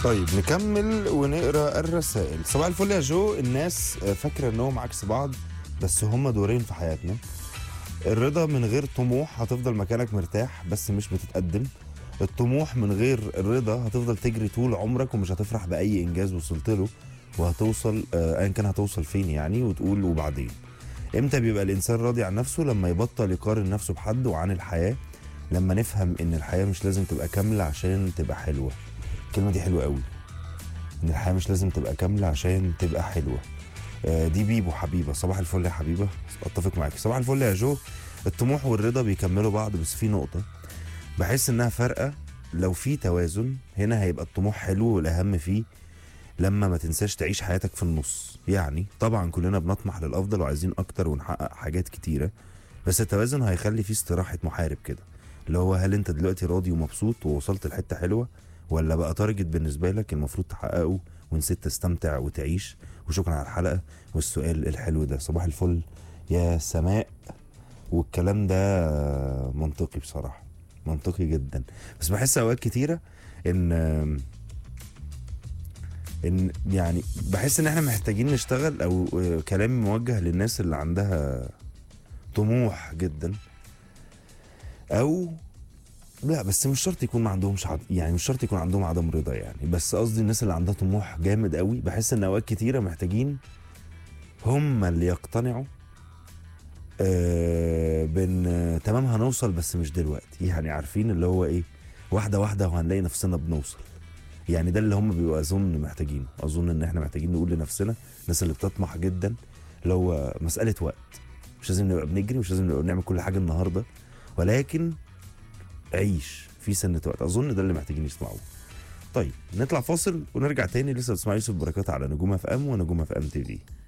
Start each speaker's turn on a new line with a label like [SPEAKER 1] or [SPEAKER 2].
[SPEAKER 1] طيب نكمل ونقرا الرسائل صباح الفل يا جو الناس فاكره انهم عكس بعض بس هما دورين في حياتنا الرضا من غير طموح هتفضل مكانك مرتاح بس مش بتتقدم الطموح من غير الرضا هتفضل تجري طول عمرك ومش هتفرح باي انجاز وصلت له وهتوصل آه، ايا كان هتوصل فين يعني وتقول وبعدين امتى بيبقى الانسان راضي عن نفسه لما يبطل يقارن نفسه بحد وعن الحياه لما نفهم ان الحياه مش لازم تبقى كامله عشان تبقى حلوه الكلمه دي حلوه قوي ان الحياه مش لازم تبقى كامله عشان تبقى حلوه آه، دي بيبو حبيبه صباح الفل يا حبيبه اتفق معاك صباح الفل يا جو الطموح والرضا بيكملوا بعض بس في نقطه بحس انها فارقه لو في توازن هنا هيبقى الطموح حلو والاهم فيه لما ما تنساش تعيش حياتك في النص يعني طبعا كلنا بنطمح للافضل وعايزين اكتر ونحقق حاجات كتيره بس التوازن هيخلي فيه استراحه محارب كده اللي هو هل انت دلوقتي راضي ومبسوط ووصلت لحته حلوه ولا بقى تارجت بالنسبه لك المفروض تحققه ونسيت تستمتع وتعيش وشكرا على الحلقه والسؤال الحلو ده صباح الفل يا سماء والكلام ده منطقي بصراحه منطقي جدا بس بحس اوقات كتيره ان ان يعني بحس ان احنا محتاجين نشتغل او كلام موجه للناس اللي عندها طموح جدا او لا بس مش شرط يكون ما عندهمش عد... يعني مش شرط يكون عندهم عدم رضا يعني بس قصدي الناس اللي عندها طموح جامد قوي بحس ان اوقات كتيره محتاجين هم اللي يقتنعوا آه بان آه، تمام هنوصل بس مش دلوقتي يعني عارفين اللي هو ايه واحده واحده وهنلاقي نفسنا بنوصل يعني ده اللي هم بيبقوا اظن محتاجينه اظن ان احنا محتاجين نقول لنفسنا الناس اللي بتطمح جدا اللي هو مساله وقت مش لازم نبقى بنجري مش لازم نبقى نعمل كل حاجه النهارده ولكن عيش في سنه وقت اظن ده اللي محتاجين يسمعوه طيب نطلع فاصل ونرجع تاني لسه بتسمع يوسف بركات على نجوم اف ام ونجوم اف ام تي في